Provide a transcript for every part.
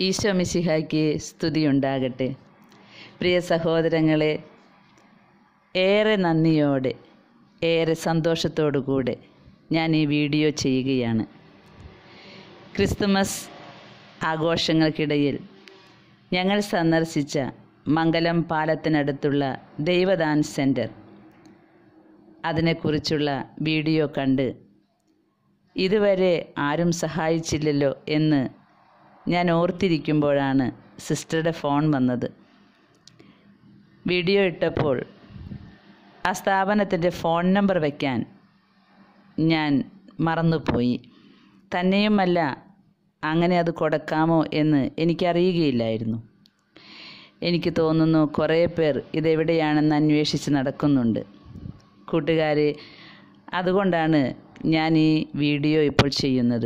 ഈശോ മിശിഹായ്ക്ക് സ്തുതിയുണ്ടാകട്ടെ പ്രിയ സഹോദരങ്ങളെ ഏറെ നന്ദിയോടെ ഏറെ സന്തോഷത്തോടു കൂടെ ഞാൻ ഈ വീഡിയോ ചെയ്യുകയാണ് ക്രിസ്തുമസ് ആഘോഷങ്ങൾക്കിടയിൽ ഞങ്ങൾ സന്ദർശിച്ച മംഗലം പാലത്തിനടുത്തുള്ള ദൈവദാൻ സെൻറ്റർ അതിനെക്കുറിച്ചുള്ള വീഡിയോ കണ്ട് ഇതുവരെ ആരും സഹായിച്ചില്ലല്ലോ എന്ന് ഞാൻ ഓർത്തിരിക്കുമ്പോഴാണ് സിസ്റ്ററുടെ ഫോൺ വന്നത് വീഡിയോ ഇട്ടപ്പോൾ ആ സ്ഥാപനത്തിൻ്റെ ഫോൺ നമ്പർ വയ്ക്കാൻ ഞാൻ മറന്നുപോയി തന്നെയുമല്ല അങ്ങനെ അത് കൊടുക്കാമോ എന്ന് എനിക്കറിയുകയില്ലായിരുന്നു എനിക്ക് തോന്നുന്നു കുറേ പേർ ഇതെവിടെയാണെന്ന് അന്വേഷിച്ച് നടക്കുന്നുണ്ട് കൂട്ടുകാരെ അതുകൊണ്ടാണ് ഞാൻ ഈ വീഡിയോ ഇപ്പോൾ ചെയ്യുന്നത്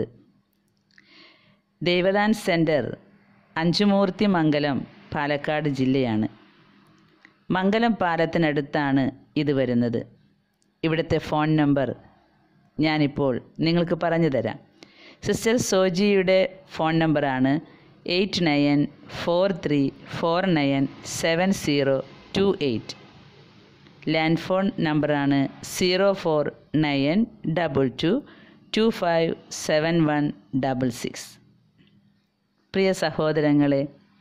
ദേവദാൻ സെൻറ്റർ അഞ്ചുമൂർത്തി മംഗലം പാലക്കാട് ജില്ലയാണ് മംഗലം പാലത്തിനടുത്താണ് ഇത് വരുന്നത് ഇവിടുത്തെ ഫോൺ നമ്പർ ഞാനിപ്പോൾ നിങ്ങൾക്ക് പറഞ്ഞു തരാം സിസ്റ്റർ സോജിയുടെ ഫോൺ നമ്പറാണ് eight nine four three four nine seven zero two eight land phone നമ്പറാണ് zero four nine double two two five seven one double six പ്രിയ സഹോദരങ്ങളെ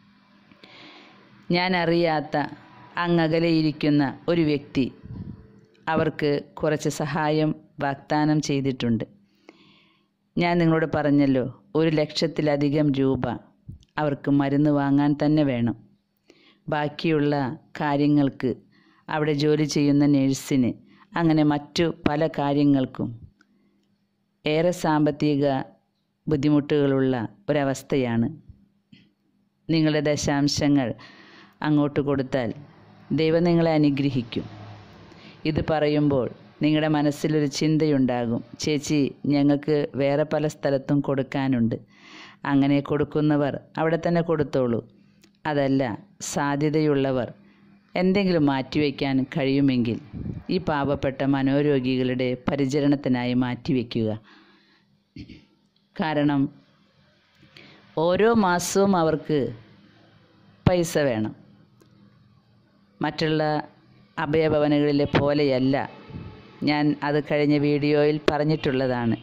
ഞാൻ അറിയാത്ത അങ്ങകലെ ഇരിക്കുന്ന ഒരു വ്യക്തി അവർക്ക് കുറച്ച് സഹായം വാഗ്ദാനം ചെയ്തിട്ടുണ്ട് ഞാൻ നിങ്ങളോട് പറഞ്ഞല്ലോ ഒരു ലക്ഷത്തിലധികം രൂപ അവർക്ക് മരുന്ന് വാങ്ങാൻ തന്നെ വേണം ബാക്കിയുള്ള കാര്യങ്ങൾക്ക് അവിടെ ജോലി ചെയ്യുന്ന നേഴ്സിന് അങ്ങനെ മറ്റു പല കാര്യങ്ങൾക്കും ഏറെ സാമ്പത്തിക ബുദ്ധിമുട്ടുകളുള്ള ഒരവസ്ഥയാണ് നിങ്ങളുടെ ദശാംശങ്ങൾ അങ്ങോട്ട് കൊടുത്താൽ ദൈവം നിങ്ങളെ അനുഗ്രഹിക്കും ഇത് പറയുമ്പോൾ നിങ്ങളുടെ മനസ്സിലൊരു ചിന്തയുണ്ടാകും ചേച്ചി ഞങ്ങൾക്ക് വേറെ പല സ്ഥലത്തും കൊടുക്കാനുണ്ട് അങ്ങനെ കൊടുക്കുന്നവർ അവിടെ തന്നെ കൊടുത്തോളൂ അതല്ല സാധ്യതയുള്ളവർ എന്തെങ്കിലും മാറ്റിവെക്കാൻ കഴിയുമെങ്കിൽ ഈ പാവപ്പെട്ട മനോരോഗികളുടെ പരിചരണത്തിനായി മാറ്റിവെക്കുക കാരണം ഓരോ മാസവും അവർക്ക് പൈസ വേണം മറ്റുള്ള അഭയഭവനങ്ങളിലെ പോലെയല്ല ഞാൻ അത് കഴിഞ്ഞ വീഡിയോയിൽ പറഞ്ഞിട്ടുള്ളതാണ്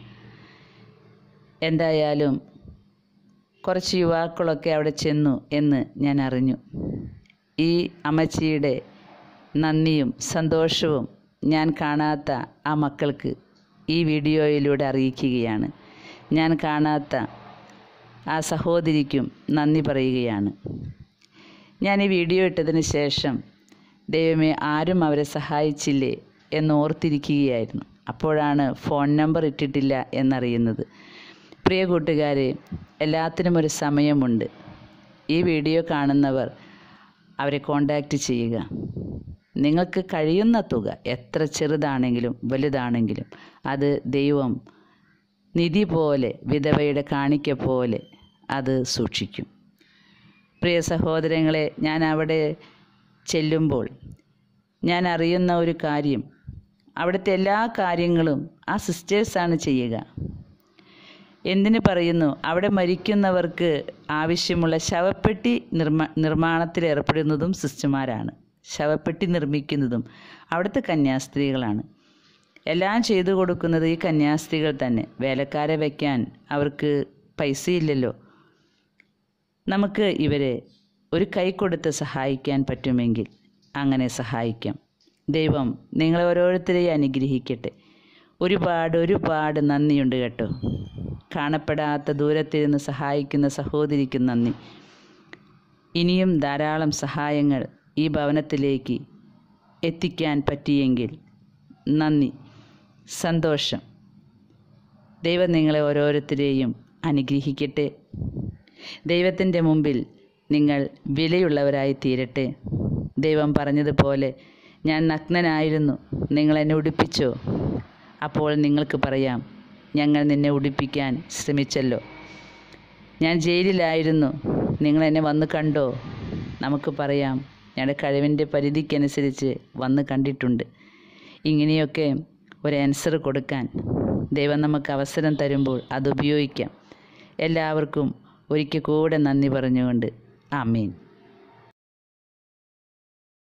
എന്തായാലും കുറച്ച് യുവാക്കളൊക്കെ അവിടെ ചെന്നു എന്ന് ഞാൻ അറിഞ്ഞു ഈ അമ്മച്ചിയുടെ നന്ദിയും സന്തോഷവും ഞാൻ കാണാത്ത ആ മക്കൾക്ക് ഈ വീഡിയോയിലൂടെ അറിയിക്കുകയാണ് ഞാൻ കാണാത്ത ആ സഹോദരിക്കും നന്ദി പറയുകയാണ് ഞാൻ ഈ വീഡിയോ ഇട്ടതിന് ശേഷം ദൈവമേ ആരും അവരെ സഹായിച്ചില്ലേ എന്ന് ഓർത്തിരിക്കുകയായിരുന്നു അപ്പോഴാണ് ഫോൺ നമ്പർ ഇട്ടിട്ടില്ല എന്നറിയുന്നത് പ്രിയ കൂട്ടുകാരെ എല്ലാത്തിനും ഒരു സമയമുണ്ട് ഈ വീഡിയോ കാണുന്നവർ അവരെ കോണ്ടാക്റ്റ് ചെയ്യുക നിങ്ങൾക്ക് കഴിയുന്ന തുക എത്ര ചെറുതാണെങ്കിലും വലുതാണെങ്കിലും അത് ദൈവം നിധി പോലെ വിധവയുടെ കാണിക്ക പോലെ അത് സൂക്ഷിക്കും പ്രിയ സഹോദരങ്ങളെ ഞാൻ അവിടെ ചെല്ലുമ്പോൾ ഞാൻ അറിയുന്ന ഒരു കാര്യം അവിടുത്തെ എല്ലാ കാര്യങ്ങളും ആ സിസ്റ്റേഴ്സാണ് ചെയ്യുക എന്തിനു പറയുന്നു അവിടെ മരിക്കുന്നവർക്ക് ആവശ്യമുള്ള ശവപ്പെട്ടി നിർമ്മ നിർമ്മാണത്തിൽ ഏർപ്പെടുന്നതും സിസ്റ്റർമാരാണ് ശവപ്പെട്ടി നിർമ്മിക്കുന്നതും അവിടുത്തെ കന്യാസ്ത്രീകളാണ് എല്ലാം ചെയ്തു കൊടുക്കുന്നത് ഈ കന്യാസ്ത്രീകൾ തന്നെ വേലക്കാരെ വയ്ക്കാൻ അവർക്ക് പൈസയില്ലല്ലോ നമുക്ക് ഇവരെ ഒരു കൈ കൊടുത്ത് സഹായിക്കാൻ പറ്റുമെങ്കിൽ അങ്ങനെ സഹായിക്കാം ദൈവം നിങ്ങളെ ഓരോരുത്തരെയും അനുഗ്രഹിക്കട്ടെ ഒരുപാട് ഒരുപാട് നന്ദിയുണ്ട് കേട്ടോ കാണപ്പെടാത്ത ദൂരത്തിരുന്ന് സഹായിക്കുന്ന സഹോദരിക്ക് നന്ദി ഇനിയും ധാരാളം സഹായങ്ങൾ ഈ ഭവനത്തിലേക്ക് എത്തിക്കാൻ പറ്റിയെങ്കിൽ നന്ദി സന്തോഷം ദൈവം നിങ്ങളെ ഓരോരുത്തരെയും അനുഗ്രഹിക്കട്ടെ ദൈവത്തിൻ്റെ മുമ്പിൽ നിങ്ങൾ വിലയുള്ളവരായി തീരട്ടെ ദൈവം പറഞ്ഞതുപോലെ ഞാൻ നഗ്നനായിരുന്നു നിങ്ങൾ എന്നെ ഉടുപ്പിച്ചോ അപ്പോൾ നിങ്ങൾക്ക് പറയാം ഞങ്ങൾ നിന്നെ ഉടുപ്പിക്കാൻ ശ്രമിച്ചല്ലോ ഞാൻ ജയിലിലായിരുന്നു നിങ്ങൾ എന്നെ വന്ന് കണ്ടോ നമുക്ക് പറയാം ഞങ്ങളുടെ കഴിവിൻ്റെ പരിധിക്കനുസരിച്ച് വന്ന് കണ്ടിട്ടുണ്ട് ഇങ്ങനെയൊക്കെ ഒരു ആൻസർ കൊടുക്കാൻ ദൈവം നമുക്ക് അവസരം തരുമ്പോൾ അത് ഉപയോഗിക്കാം എല്ലാവർക്കും ഒരിക്കൽ കൂടെ നന്ദി പറഞ്ഞുകൊണ്ട് ആമീൻ